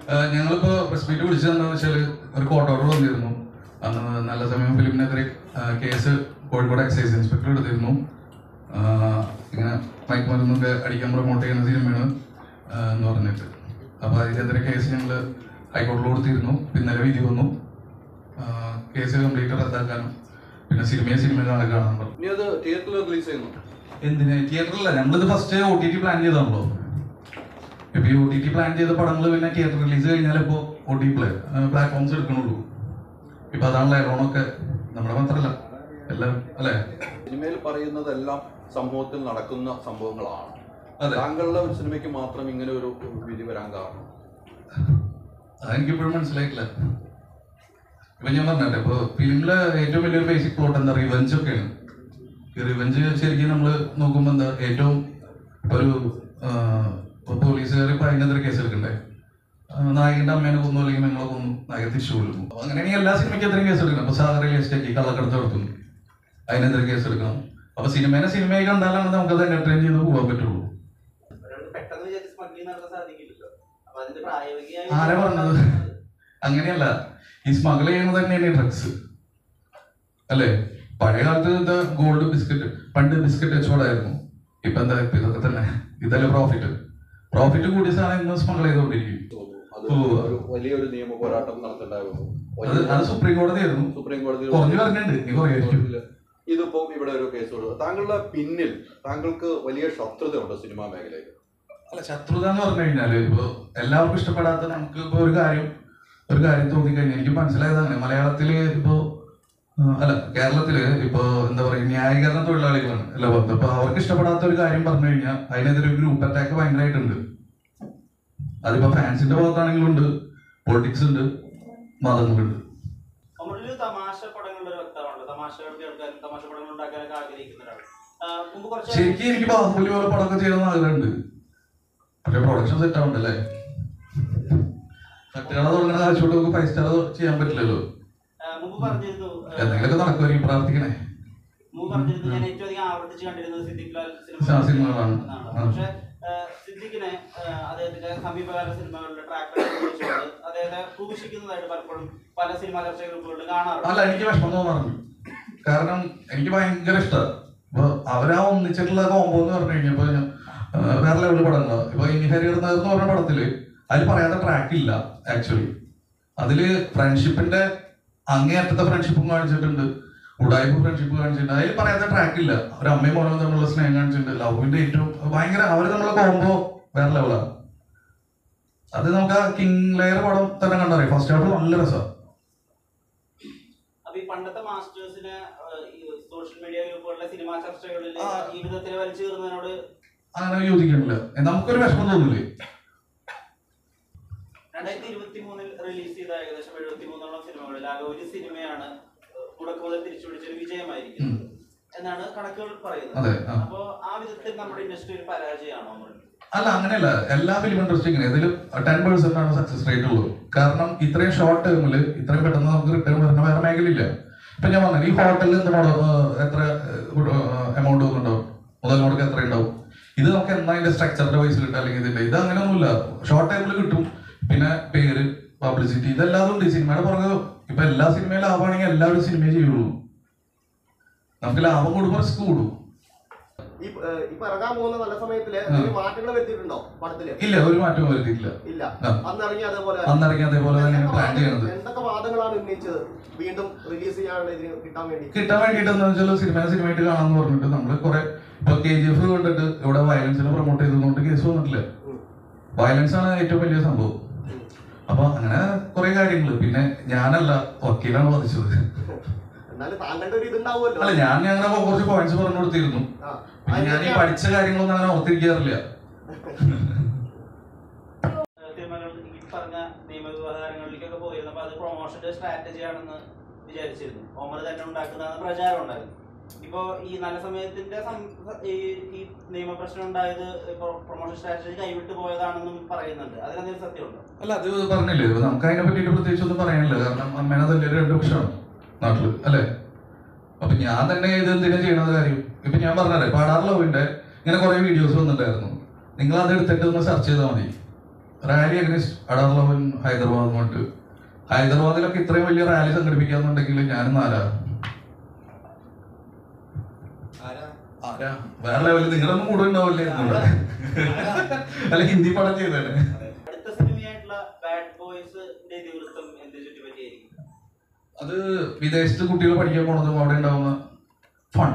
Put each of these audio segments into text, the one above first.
ആഹ് ഞങ്ങളിപ്പോ press meet വിളിച്ചത് എന്താണെന്ന് വെച്ചാൽ ഒരു കോർട്ട് ഓർഡർ വന്നിരുന്നു അന്ന് നല്ല സമയം ഫിലിമിനെതിരെ ആഹ് കേസ് കോഴിക്കോട് എക്സൈസ് ഇൻസ്പെക്ടർ എടുത്തിരുന്നു ആഹ് ഇങ്ങനെ മയക്കുമരുന്നൊക്കെ അടിക്കാൻ പ്രൊമോട്ട് ചെയ്യുന്ന സിനിമയാണ് ആഹ് എന്ന് പറഞ്ഞിട്ട് അപ്പോൾ അതിനെതിരെ കേസ് ഞങ്ങൾ ഹൈക്കോടതിയിൽ കൊടുത്തിരുന്നു പിന്നലെ വിധി വന്നു ആഹ് കേസ് കംപ്ലീറ്റ് റദ്ദാക്കാനും പിന്നെ സിനിമയെ സിനിമ കാണാൻ കാണാൻ പറഞ്ഞു ഇനി അത് തിയേറ്ററിൽ റിലീസ് ചെയ്യുന്നു എന്തിന് തിയേറ്ററിലല്ല നമ്മളിത് first O T T plan ചെയ്താണല്ലോ ഇപ്പൊ ഈ ഒ ടി ടി പ്ലാൻ ചെയ്ത പടങ്ങൾ പിന്നെ തിയേറ്റർ റിലീസ് കഴിഞ്ഞാൽ ഇപ്പോൾ ഒ ടി പ്ലേ പ്ലാറ്റ്ഫോംസ് എടുക്കണുള്ളൂ ഇപ്പൊ അതാണല്ലോ എറോണൊക്കെ നമ്മുടെ മാത്രല്ല എല്ലാം അല്ലേ സിനിമയിൽ പറയുന്നതെല്ലാം സമൂഹത്തിൽ നടക്കുന്ന സംഭവങ്ങളാണ് അതെ താങ്കളുടെ ഒരു സിനിമയ്ക്ക് മാത്രം ഇങ്ങനെ ഒരു വിധി വരാൻ കാരണം അതെനിക്കിപ്പോഴും മനസ്സിലായിട്ടില്ല ഇപ്പൊ ഞാൻ പറഞ്ഞില്ലേ ഇപ്പൊ ഫിലിമിലെ ഏറ്റവും വലിയൊരു ബേസിക് പ്ലോട്ട് എന്താ റിവെഞ്ച് ഒക്കെയാണ് ഈ റിവെഞ്ച് ശരിക്കും നമ്മൾ നോക്കുമ്പോൾ എന്താ ഏറ്റവും ഇപ്പൊ ഒരു പോലീസുകാർ ഇപ്പൊ അതിനെതിരെ കേസ് എടുക്കണ്ടേ ആ, നായകന്റെ അമ്മേനെ കൊന്നു അല്ലെങ്കിൽ നിങ്ങളെ കൊന്നു നായകൻ തിരിച്ചു കൊല്ലുന്നു അപ്പൊ അങ്ങനെയാണെങ്കിൽ എല്ലാ സിനിമയ്ക്കെതിരെയും കേസ് എടുക്കണം അപ്പൊ സാഗർ എസ്റ്റേറ്റ് കള്ളക്കടത്ത് നടത്തുന്നു അതിനെതിരെ കേസ് എടുക്കണം അപ്പൊ സിനിമേനെ സിനിമയായി കണ്ടാലാണ് നമുക്കത് എന്റർടൈൻ ചെയ്ത് പോകാൻ പറ്റുള്ളൂ ഒരാൾക്ക് പെട്ടെന്ന് വിചാരിച്ച് സ്മഗ്ലിംഗ് നടത്താൻ സാധിക്കില്ലല്ലോ അപ്പൊ അതിന്റെ പ്രായോഗികമായി ആരാ പറഞ്ഞത്? അങ്ങനെയല്ല ഈ സ്മഗിൾ ചെയ്യുന്നത് തന്നെയാണ് ഈ ഡ്രഗ്സ് അല്ലേ പഴയ കാലത്ത് എന്താ ഗോൾഡ് ബിസ്ക്കറ്റ് പണ്ട് ബിസ്ക്കറ്റ് കച്ചവടമായിരുന്നു ഇപ്പൊ എന്താ ഇപ്പൊ ഇതൊക്കെ തന്നെ ഇതല്ലേ പ്രോഫിറ്റ് പ്രോഫിറ്റ് കൂടിയ സാധനം ഇന്ന് സ്മഗിൾ ചെയ്തുകൊണ്ടിരിക്കും അത് ഓ. ഒരു വലിയൊരു നിയമ പോരാട്ടം നടത്തേണ്ടായിരുന്നു അത് അത് സുപ്രീം കോടതിയായിരുന്നു സുപ്രീം കോടതി കുറഞ്ഞു പറഞ്ഞിട്ടുണ്ട് ഇനി കുറയായിരിക്കും ഇതിപ്പോ ഇവിടെ ഒരു കേസ് കൊടുത്തു താങ്കളുടെ പിന്നിൽ താങ്കൾക്ക് വലിയ ശത്രുതയുണ്ട് സിനിമാ മേഖലയിൽ അല്ല ശത്രുത എന്ന് പറഞ്ഞു കഴിഞ്ഞാല് ഇപ്പൊ എല്ലാവർക്കും ഇഷ്ടപ്പെടാത്ത നമുക്ക് ഇപ്പൊ ഒരു കാര്യം ഒരു കാര്യം തോന്നിക്കഴിഞ്ഞാൽ എനിക്ക് മനസ്സിലായതാണ് മലയാളത്തില് ഇപ്പോ ആ, അല്ല കേരളത്തില് ഇപ്പൊ എന്താ പറയുക ന്യായീകരണ തൊഴിലാളികളാണ് അല്ല പറഞ്ഞത് അപ്പൊ അവർക്ക് ഇഷ്ടപ്പെടാത്ത ഒരു കാര്യം പറഞ്ഞു കഴിഞ്ഞാൽ അതിനെതിരെ ഒരു ഗ്രൂപ്പ് അറ്റാക്ക് ഭയങ്കരമായിട്ടുണ്ട് അതിപ്പോ ഫാൻസിന്റെ ഭാഗത്താണെങ്കിലും ഉണ്ട് പൊളിറ്റിക്സ് ഉണ്ട് മതങ്ങളുണ്ട് നമ്മളിൽ തമാശ പടങ്ങളുടെ ഒരു വ്യക്തമാണ് തമാശകൾ കേൾക്കാനും തമാശ പടങ്ങൾ ഉണ്ടാക്കാനൊക്കെ ആഗ്രഹിക്കുന്ന ഒരാൾ ആ, മുമ്പ് കുറച്ച് ശരിക്കും എനിക്ക് ബാഹുബലി പോലെ പടമൊക്കെ ചെയ്യണമെന്ന് ആഗ്രഹമുണ്ട് പക്ഷെ പ്രൊഡക്ഷൻ സെറ്റ് ആവണ്ടല്ലേ തട്ടുകട തുടങ്ങുന്ന കാശോട്ട് നമുക്ക് ഫൈവ് സ്റ്റാർ ചെയ്യാൻ പറ്റില്ലല്ലോ ആ, മുമ്പ് പറഞ്ഞിരുന്നു ആ, എന്തെങ്കിലുമൊക്കെ നടക്കുമായിരിക്കും പ്രാർത്ഥിക്കണേ മുമ്പ് പറഞ്ഞിരുന്നു ഞാൻ ഏറ്റവും അധികം ആവർത്തിച്ച് കണ്ടിരുന്നത് സിദ്ദിഖ് ലാൽ ആ, സിനിമകളാണ്. എന്നാണ്. ആ. പക്ഷെ ആ, സിദ്ദിഖിനെ ആ, അദ്ദേഹത്തിന്റെ സമീപകാല സിനിമകളിലെ ട്രാക്ക് കുറിച്ചുകൊണ്ട് അദ്ദേഹത്തെ ക്രൂശിക്കുന്നതായിട്ട് പലപ്പോഴും പല സിനിമാ ചർച്ച ഗ്രൂപ്പുകളിൽ കാണാറുണ്ട് അല്ല എനിക്ക് വിഷമം തോന്നാറുണ്ട് കാരണം എനിക്ക് ഭയങ്കര ഇഷ്ടമാണ് ഇപ്പൊ അവരാ ഒന്നിച്ചിട്ടുള്ള കോമ്പോ എന്ന് പറഞ്ഞു കഴിഞ്ഞപ്പോ ഞാൻ, ആ, വേറെ ലെവല് പടങ്ങളാണ് ഇപ്പൊ ഇനി ഹരികർന്ന് എന്ന് പറഞ്ഞ പടത്തില് അതിൽ പറയാത്ത ട്രാക്ക് ഇല്ല ആക്ച്വലി അതില് ഫ്രണ്ട്ഷിപ്പിന്റെ അങ്ങേയറ്റത്തെ ഫ്രണ്ട്ഷിപ്പും കാണിച്ചിട്ടുണ്ട് ഉടായ്പ ഫ്രണ്ട്ഷിപ്പ് കാണിച്ചിട്ടുണ്ട് അതിൽ പറയാത്ത ട്രാക്ക് ഇല്ല ഒരു അമ്മയും മോനും തമ്മിലുള്ള സ്നേഹം കാണിച്ചിട്ടുണ്ട് ലവിന്റെ ഏറ്റവും ഭയങ്കര അവര് തമ്മിലുള്ള കോമ്പോ വേറെ ലെവലാണ് അത് നമുക്ക് ആ കിങ് ലെയർ പടം തന്നെ കണ്ടറിയാം ഫസ്റ്റ് ഹാഫ് നല്ല രസമാണ് അപ്പൊ ഈ പണ്ടത്തെ മാസ്റ്റേഴ്സിന് സോഷ്യൽ മീഡിയ ഗ്രൂപ്പുകളിലെ സിനിമാ ചർച്ചകളിൽ ആ. ഈ വിധത്തിൽ വലിച്ചു കീറുന്നതിനോട് അങ്ങനെ യോജിക്കണില്ല നമുക്കൊരു വിഷമം തോന്നില്ലേ രണ്ടായിരത്തി ഇരുപത്തി മൂന്നിൽ റിലീസ് ചെയ്ത ഏകദേശം എഴുപത്തി മൂന്നോളം സിനിമകളിൽ ആകെ ഒരു സിനിമയാണ് മുടക്ക് മുതൽ തിരിച്ചു പിടിച്ചൊരു വിജയമായിരിക്കുന്നത് എന്നാണ് കണക്കുകൾ പറയുന്നത് അതെ ആ. അപ്പോ ആ വിധത്തിൽ നമ്മുടെ ഇൻഡസ്ട്രി ഒരു പരാജയമാണോ നമ്മൾ അല്ല അങ്ങനെയല്ല എല്ലാ ഫിലിം ഇൻഡസ്ട്രി ഇങ്ങനെ ഇതിൽ ടെൻ പെർസെന്റ് ആണ് സക്സസ് റേറ്റ് ഉള്ളത് കാരണം ഇത്രയും ഷോർട്ട് ടേമിൽ ഇത്രയും പെട്ടെന്ന് നമുക്ക് റിട്ടേൺ വരുന്ന വേറെ മേഖലയില്ല ഇപ്പൊ ഞാൻ പറഞ്ഞു ഈ ഹോട്ടലിൽ എന്ത് മുട- ഏഹ് എത്ര എമൗണ്ട് ഉണ്ടാവും മുതൽ മുടക്ക് എത്ര ഉണ്ടാവും ഇത് നമുക്ക് എന്നാ അതിന്റെ സ്ട്രക്ചറിന്റെ വൈസ് കിട്ടുക അല്ലെങ്കിൽ ഇതിന്റെ ഇത് അങ്ങനെയൊന്നുമില്ല ഷോർട്ട് ടൈമിൽ കിട്ടും പിന്നെ പേര് പബ്ലിസിറ്റി ഇതെല്ലാതും ഉണ്ട് ഈ സിനിമയുടെ പുറകെ ഇപ്പൊ എല്ലാ സിനിമയും ലാഭമാണെങ്കിൽ എല്ലാവരും സിനിമയെ ചെയ്യുള്ളൂ നമുക്ക് ലാഭം കൂടുമ്പോൾ റിസ്ക് കൂടും ഈ ഏഹ്, ഇപ്പൊ ഇറങ്ങാൻ പോകുന്ന നല്ല സമയത്തില് എന്തെങ്കിലും മാറ്റങ്ങൾ വരുത്തിയിട്ടുണ്ടോ പടത്തില് ഇല്ല ഒരു മാറ്റവും വരുത്തിയിട്ടില്ല ഇല്ല ആ. അന്ന് ഇറങ്ങി അതേപോലെ അന്നിറങ്ങി അതേപോലെ തന്നെയാണ് എന്തൊക്കെ പ്ലാൻ വാദങ്ങൾ- ചെയ്യുന്നത് എന്തൊക്കെ വാദങ്ങളാണ് ഉന്നയിച്ചത് വീണ്ടും റിലീസ് ചെയ്യാനുള്ള ഇതിന് കിട്ടാൻ വേണ്ടി കിട്ടാൻ വേണ്ടിയിട്ട് എന്താ വെച്ചാൽ സിനിമ സിനിമയായിട്ട് കാണാന്ന് പറഞ്ഞിട്ട് നമ്മള് കുറെ ഇപ്പൊ കെ ജി എഫ് കണ്ടിട്ട് ഇവിടെ വയലൻസിനെ പ്രൊമോട്ട് ചെയ്തതുകൊണ്ട് കേസ് വന്നിട്ടില്ല ഉം. വയലൻസ് ആണ് ഏറ്റവും വലിയ സംഭവം അപ്പൊ അങ്ങനെ കുറെ കാര്യങ്ങൾ പിന്നെ ഞാനല്ല വക്കീലാണ് വാദിച്ചത് എന്നാലും താങ്കളുടെ ഒരു ഇതുണ്ടാവുമല്ലോ അല്ല ഞാൻ അങ്ങനെ കുറച്ച് പോയിന്റ്സ് പറഞ്ഞു കൊടുത്തിരുന്നു ആ. പിന്നെ ഞാൻ ഈ പഠിച്ച കാര്യങ്ങളൊന്നും അങ്ങനെ ഓർത്തിരിക്കാറില്ല സിനിമകൾ ഈ പറഞ്ഞ നിയമവ്യവഹാരങ്ങളിലേക്കൊക്കെ പോയിരുന്നപ്പോൾ അത് പ്രൊമോഷന്റെ സ്ട്രാറ്റജി ആണെന്ന് വിചാരിച്ചിരുന്നു ഓമർ തന്നെ ഉണ്ടാക്കുന്ന പ്രചാരം ഉണ്ടായിരുന്നു ഇപ്പോ ഈ നല്ല സമയത്തിന്റെ സം- ഈ ഈ നിയമപ്രശ്നം ഉണ്ടായത് പ്രൊമോഷൻ സ്ട്രാറ്റജി കൈവിട്ട് പോയതാണെന്നും പറയുന്നുണ്ട് അതിനെന്തെങ്കിലും സത്യമുണ്ടോ അല്ല അത് പറഞ്ഞില്ലേ ഇപ്പൊ നമുക്ക് അതിനെ പറ്റിയിട്ട് പ്രത്യേകിച്ച് ഒന്നും പറയാനില്ല കാരണം അമ്മേനെ തന്നെ രണ്ട് വർഷമാണ് നാട്ടില് അല്ലേ അപ്പൊ ഞാൻ തന്നെ ഇത് എന്തിനാ ചെയ്യണത് കാര്യം ഇപ്പൊ ഞാൻ പറഞ്ഞല്ലേ പാടാർ ലവിന്റെ ഇങ്ങനെ കുറെ വീഡിയോസ് വന്നിട്ടുണ്ടായിരുന്നു നിങ്ങൾ അത് എടുത്തിട്ട് ഒന്ന് സെർച്ച് ചെയ്താൽ മതി റാലി അഗ്നിസ്റ്റ് അടാർലവൻ ഹൈദരാബാദ് കൊണ്ട് ഹൈദരാബാദിലൊക്കെ ഇത്രയും വലിയ റാലി സംഘടിപ്പിക്കാന്നുണ്ടെങ്കിൽ ഞാനും നാലാ ആരാ വേറെ ലെവലിൽ നിങ്ങളൊന്നും കൂടെ ഉണ്ടാവില്ലേ എന്നൂടെ. അല്ല ഹിന്ദി പടം ചെയ്തേനെ അടുത്ത സിനിമയായിട്ടുള്ള ബാഡ് ബോയ്സിന്റെ ഇതിവൃത്തം എന്ത് ചുറ്റിപ്പറ്റിയായിരിക്കും അത് വിദേശത്ത് കുട്ടികൾ പഠിക്കാൻ പോണതും അവിടെ ഉണ്ടാവുന്ന ഫൺ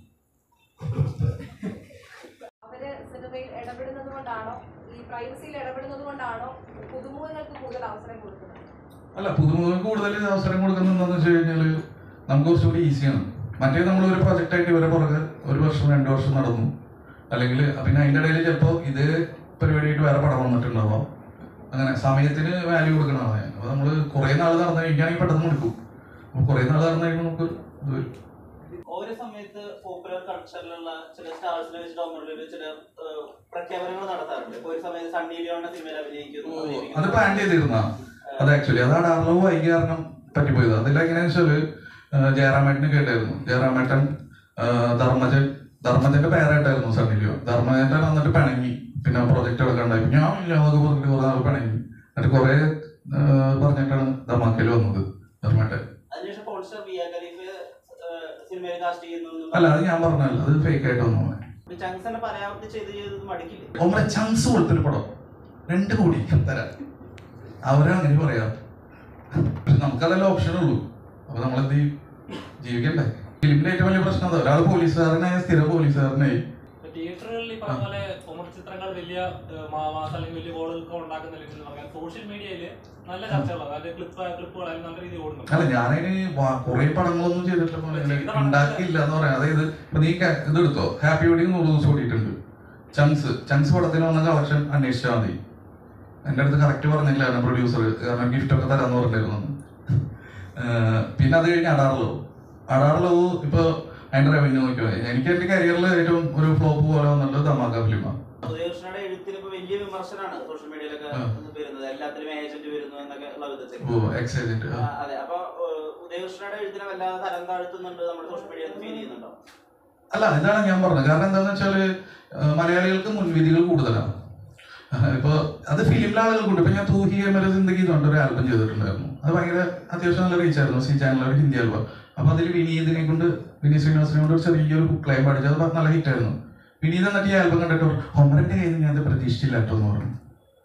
അവര് സിനിമയിൽ ഇടപെടുന്നത് കൊണ്ടാണോ ഈ പ്രൈവസിയിൽ ഇടപെടുന്നത് കൊണ്ടാണോ പുതുമുഖങ്ങൾക്ക് കൂടുതൽ അവസരം കൊടുക്കുന്നത് അല്ല പുതുമുഖങ്ങൾക്ക് കൂടുതൽ അവസരം കൊടുക്കുന്നത് എന്താണെന്ന് വെച്ച് കഴിഞ്ഞാൽ നമുക്ക് കുറച്ചുകൂടി ഈസിയാണ് മറ്റേ നമ്മൾ ഒരു പ്രൊജക്റ്റ് ആയിട്ട് ഇവരെ പുറകെ ഒരു വർഷം രണ്ട് വർഷം നടന്നു അല്ലെങ്കിൽ പിന്നെ അതിൻ്റെ ഇടയിൽ ചിലപ്പോൾ ഇതേ പരിപാടിയായിട്ട് വേറെ പടം വന്നിട്ടുണ്ടാവാം അങ്ങനെ സമയത്തിന് വാല്യൂ കൊടുക്കണതാണ് ഞാൻ അപ്പോൾ നമ്മൾ കുറേ നാൾ നടന്നു കഴിഞ്ഞാണെങ്കിൽ പെട്ടെന്ന് എടുക്കും അപ്പോൾ കുറേ നാൾ നടന്നു കഴിയുമ്പോൾ നമുക്ക് ഇത് വരും ഓരോ സമയത്ത് പോപ്പുലർ കൾച്ചറിലുള്ള ചില സ്റ്റാർസിനെ വെച്ചിട്ട് ഒന്നുള്ളിൽ ചില ഏഹ്, പ്രഖ്യാപനങ്ങൾ നടത്താറുണ്ട് ഇപ്പൊ ഒരു സമയത്ത് സണ്ണി ലിയോണിന്റെ സിനിമയിൽ അഭിനയിക്കുന്നു അത് അഭിനയിക്കുന്നു. പ്ലാൻ ചെയ്തിരുന്ന അത് ആക്ച്വലി അതാണ് അറളവ് വൈകി കാരണം പറ്റിപ്പോയത് അതിലെങ്ങനെയാന്ന് വെച്ചാല് ആ, ജയറാമേട്ടന് കേട്ടായിരുന്നു ജയറാമേട്ടൻ ആ, ധർമ്മജൻ ധർമ്മജന്റെ പേരായിട്ടായിരുന്നു സണ്ണി ലിയോ ധർമ്മജന്റെ വന്നിട്ട് പിണങ്ങി പിന്നെ പ്രോജക്റ്റ് എടുക്കണ്ടായി ഞാൻ ഇല്ല എന്നൊക്കെ പറഞ്ഞിട്ട് കുറെ നാൾ പിണങ്ങി എന്നിട്ട് കുറെ ആ, പറഞ്ഞിട്ടാണ് ധമാക്കൽ വന്നത് ധർമ്മേട്ടൻ അതിനുശേഷം പോളിസ്റ്റർ ബിയ ഖലീഫ് ഏഹ്, സിനിമയിൽ കാസ്റ്റ് ചെയ്യുന്നു അല്ല അത് ഞാൻ പറഞ്ഞല്ല അത് ഫേക്ക് ആയിട്ട് വന്നു ചങ്സനെ പരാവർത്തി ചെയ്ത് ചെയ്തത് മടിക്കില്ലേ ഒന്നര ചാൻസ് കൊടുത്തൊരു പടം രണ്ട് കോടി തരാം അവരങ്ങനെ പറയാം പക്ഷെ നമുക്കതല്ല ഓപ്ഷൻ ഉള്ളൂ അപ്പൊ നമ്മളെന്ത് ചെയ്യും ജീവിക്കണ്ടേ ഫിലിമിന്റെ ഏറ്റവും വലിയ പ്രശ്നം അതാ ഒരാൾ പോലീസുകാരനായ സ്ഥിര പോലീസുകാരനായി ഇപ്പൊ തിയേറ്ററുകളിൽ ഈ പറഞ്ഞ പോലെ കൊമർ ചിത്രങ്ങൾ വലിയ ഏഹ്, മാ- മാസ് അല്ലെങ്കിൽ വലിയ ഗോളുകൾ ഉണ്ടാക്കുന്നില്ലെങ്കിൽ എന്ന് പറഞ്ഞാൽ സോഷ്യൽ മീഡിയയിൽ നല്ല ചർച്ചകളാണ് അതായത് ക്ലിപ്പ് ക്ലിപ്പുകളായാലും നല്ല രീതിയിൽ ഓടുന്നുണ്ട് അല്ല ഞാനതിന് വാ- കുറേ പടങ്ങളൊന്നും ചെയ്തിട്ടില്ല പോലെ ഉണ്ടാക്കിയില്ല എന്ന് പറയാം അതായത് ഇപ്പൊ നീ ക- ഇത് എടുത്തോ ഹാപ്പി വെഡിങ് നൂറ് ദിവസം ഓടിയിട്ടുണ്ട് ചങ്സ് ചങ്സ് പടത്തിന് വന്ന കളക്ഷൻ അന്വേഷിച്ചാൽ മതി എൻ്റെ അടുത്ത് കറക്റ്റ് പറഞ്ഞില്ല പ്രൊഡ്യൂസർ കാരണം ഗിഫ്റ്റ് ഒക്കെ തരാന്ന് പറഞ്ഞിരുന്നു ഏഹ് പിന്നെ അത് കഴിഞ്ഞ് അടാർലോ അടാർലോ ഇപ്പൊ അതിന്റെ റവന്യൂ നോക്കിയോ എനിക്ക് എന്റെ കരിയറിൽ ഏറ്റവും ഒരു ഫ്ലോപ്പ് പോലെ വന്നിട്ട് ധമാക്ക ഫിലിമാണ് ഉദയകൃഷ്ണയുടെ എഴുത്തിന് ഇപ്പൊ വലിയ വിമർശനമാണ് സോഷ്യൽ മീഡിയയിലൊക്കെ ആ. വരുന്നത് എല്ലാത്തിലും ഏജന്റ് വരുന്നു എന്നൊക്കെ ഉള്ള വിധത്തിൽ ഓ എക്സൈറ്റഡ് ആ, അതെ അപ്പൊ ഏഹ്, ഉദയകൃഷ്ണയുടെ എഴുത്തിനെ വല്ലാതെ തരം താഴ്ത്തുന്നുണ്ട് നമ്മുടെ സോഷ്യൽ മീഡിയയിൽ ഫീൽ ചെയ്യുന്നുണ്ടോ അല്ല ഇതാണ് ഞാൻ പറഞ്ഞത് കാരണം എന്താന്ന് വെച്ചാല് ആ, മലയാളികൾക്ക് മുൻവിധികൾ കൂടുതലാണ് ആ, ഇപ്പൊ അത് ഫിലിമിലെ ആളുകൾക്കുണ്ട് ഇപ്പൊ ഞാൻ തൂഹി എമല സിന്ദഗി എന്ന് പറഞ്ഞ ഒരു ആൽബം ചെയ്തിട്ടുണ്ടായിരുന്നു അത് ഭയങ്കര അത്യാവശ്യം നല്ല റീച്ച് ആയിരുന്നു സി ചാനൽ ഒരു ഹിന്ദി ആൽബം അപ്പൊ അതിൽ വിനീതിനെ കൊണ്ട് വിനീത് ശ്രീനിവാസിനെ കൊണ്ട് ഒരു ചെറിയൊരു ക്ലൈം പഠിച്ചു അത് നല്ല ഹിറ്റ് ആയിരുന്നു വിനീത് എന്നിട്ട് ഈ ആൽബം കണ്ടിട്ട് ഹൊമറിന്റെ കയ്യിൽ നിന്ന് ഞാൻ അത് പ്രതീക്ഷിച്ചില്ല കേട്ടോ എന്ന് പറഞ്ഞു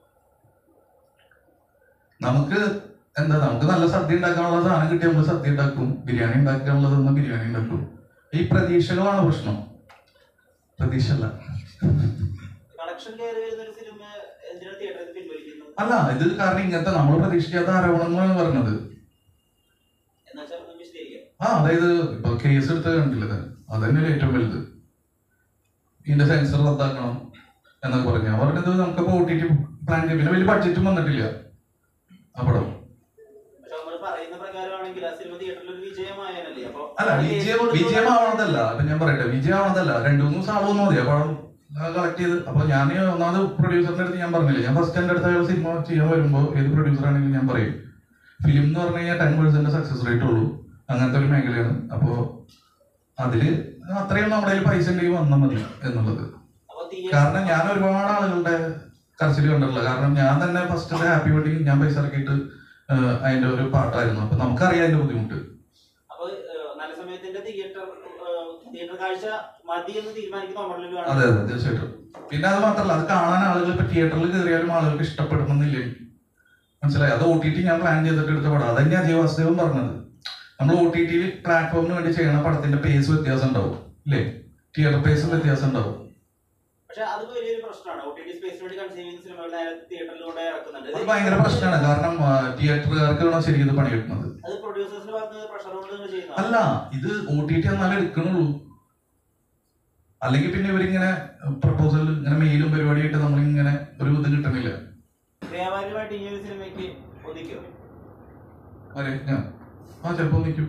നമുക്ക് എന്താ നമുക്ക് നല്ല സദ്യ ഉണ്ടാക്കാനുള്ള സാധനം കിട്ടിയ നമ്മൾ സദ്യ ഉണ്ടാക്കും ബിരിയാണി ഉണ്ടാക്കാനുള്ളത് നമ്മൾ ബിരിയാണി ഉണ്ടാക്കും ഈ പ്രതീക്ഷകളാണ് പ്രശ്നം പ്രതീക്ഷ അല്ല കളക്ഷൻ കയറി വരുന്ന ഒരു സിനിമ എന്തിനാണ് തിയേറ്ററിൽ പിൻവലിക്കുന്നു അല്ല ഇത് കാരണം ഇങ്ങനത്തെ നമ്മൾ പ്രതീക്ഷിക്കാത്ത ആരോപണങ്ങളാണ് പറഞ്ഞത് എന്ന് വെച്ചാൽ ഒന്ന് വിശദീകരിക്കാം ആ അതായത് ഇപ്പൊ കേസ് എടുത്ത് കണ്ടില്ലേ അത് തന്നെയല്ലേ ഏറ്റവും വലുത് ഇതിന്റെ സെൻസർ റദ്ദാക്കണം എന്നൊക്കെ പറഞ്ഞു ഞാൻ പറഞ്ഞത് നമുക്കിപ്പോ ഒ ടി ടി പ്ലാൻ ചെയ്യും പിന്നെ വലിയ ബഡ്ജറ്റും വന്നിട്ടില്ല ആ പടം പക്ഷെ നമ്മൾ പറയുന്ന പ്രകാരമാണെങ്കിൽ ആ സിനിമ തിയേറ്ററിൽ ഒരു വിജയമായാലല്ലേ അപ്പൊ അല്ല വിജയം വിജയമാവണതല്ല അപ്പൊ ഞാൻ പറയട്ടെ വിജയമാവണതല്ല രണ്ടു മൂന്ന് ദിവസം ആളൊന്നും മതി അപ്പൊ കളക്ട് ചെയ്ത് അപ്പൊ ഞാൻ ഒന്നാമത് പ്രൊഡ്യൂസറിന്റെ അടുത്ത് ഞാൻ പറഞ്ഞില്ലേ ഞാൻ ഫസ്റ്റ് എന്റെ അടുത്ത് അയാൾ സിനിമ ചെയ്യാൻ വരുമ്പോൾ ഏത് പ്രൊഡ്യൂസർ ആണെങ്കിലും ഞാൻ പറയും ഫിലിം എന്ന് പറഞ്ഞു കഴിഞ്ഞാൽ ടെൻ പെർസെന്റ് സക്സസ് റേറ്റ് ഉള്ളൂ അങ്ങനത്തെ ഒരു മേഖലയാണ് അപ്പോ അതില് അത്രയും നമ്മുടെ കയ്യിൽ പൈസ ഉണ്ടെങ്കിൽ വന്നാൽ മതി എന്നുള്ളത് അപ്പൊ തിയേറ്റർ കാരണം ഞാൻ ഒരുപാട് ആളുകളുടെ കരച്ചിൽ കണ്ടിട്ടുള്ള കാരണം ഞാൻ തന്നെ ഫസ്റ്റ് ഹാപ്പി വെഡിങ് ഞാൻ പൈസ ഇറക്കിയിട്ട് ആഹ് അതിന്റെ ഒരു പാട്ടായിരുന്നു അപ്പൊ നമുക്കറിയാം അതിന്റെ ബുദ്ധിമുട്ട് അപ്പൊ ഏഹ്, നല്ല സമയത്തിന്റെ തിയേറ്റർ ഏഹ്, തിയേറ്റർ കാഴ്ച മതി എന്ന് തീരുമാനിക്കുന്ന അതെ ഒമറിലാണ് അതെ തീർച്ചയായിട്ടും പിന്നെ അത് മാത്രമല്ല അത് കാണാൻ ആളുകൾ ഇപ്പൊ തിയേറ്ററിൽ കയറിയാലും ആളുകൾക്ക് ഇഷ്ടപ്പെടണമെന്നില്ല മനസ്സിലായി അത് ഒ ടി ടി ഞാൻ പ്ലാൻ ചെയ്തിട്ട് എടുത്ത പടം അതന്നെ അജയ് വാസുദേവൻ പറഞ്ഞത് നമ്മൾ ഒ ടി ടി പ്ലാറ്റ്ഫോമിന് വേണ്ടി ചെയ്യണ പടത്തിന്റെ പേസ് വ്യത്യാസം ഉണ്ടാവും ഇല്ലേ തിയേറ്റർ പേസ് വ്യത്യാസം ഉണ്ടാവും പക്ഷെ അത് വലിയൊരു പ്രശ്നമാണ് ഒ ടി ടി സ്പേസിന് വേണ്ടി കൺസീവ് ചെയ്യുന്ന സിനിമകൾ നേരെ തിയേറ്ററിലൂടെ ഇറക്കുന്നുണ്ട് അത് ഭയങ്കര പ്രശ്നമാണ് കാരണം തിയേറ്ററുകാർക്കാണ് ശരിക്കും ഇത് പണി കിട്ടുന്നത് അത് പ്രൊഡ്യൂസേഴ്സിന്റെ ഭാഗത്ത് പ്രഷർ കൊണ്ട് നിങ്ങൾ ചെയ്യുന്നത് അല്ല ഇത് ഒ ടി ടി എന്നാലേ എടുക്കണുള്ളൂ അല്ലെങ്കിൽ പിന്നെ ഇവരിങ്ങനെ പ്രപ്പോസൽ ഇങ്ങനെ മെയിലും പരിപാടിയായിട്ട് നമ്മളിങ്ങനെ ഒരു ഇത് കിട്ടണില്ല വ്യാപാരികമായിട്ട് ഈ ഒരു സിനിമയ്ക്ക് ഒതുക്കോ അതെ ഞാൻ ആ ചിലപ്പോ നിൽക്കും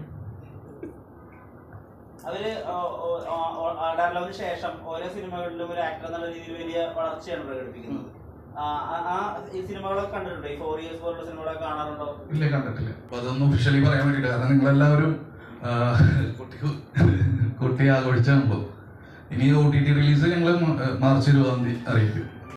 അവര് ആടാറിലവന് ശേഷം ഓരോ സിനിമകളിലും ഒരു ആക്ടർ എന്നുള്ള രീതിയിൽ വലിയ വളർച്ചയാണ് പ്രകടിപ്പിക്കുന്നത് ആ, ആ- ആ ഈ സിനിമകളൊക്കെ കണ്ടിട്ടുണ്ടോ ഈ ഫോർ ഇയേഴ്സ് പോലുള്ള സിനിമകളൊക്കെ കാണാറുണ്ടോ ഇല്ല കണ്ടിട്ടില്ല അപ്പൊ അതൊന്ന് ഒഫീഷ്യലി പറയാൻ വേണ്ടിട്ട് കാരണം നിങ്ങളെല്ലാവരും ആ, കുട്ടി കുട്ടി ആഘോഷിച്ചാണല്ലോ ഇനി ഒ ടി ടി റിലീസ് ഞങ്ങൾ മാർച്ച് ഇരുപതാം തീയതി അറിയിക്കും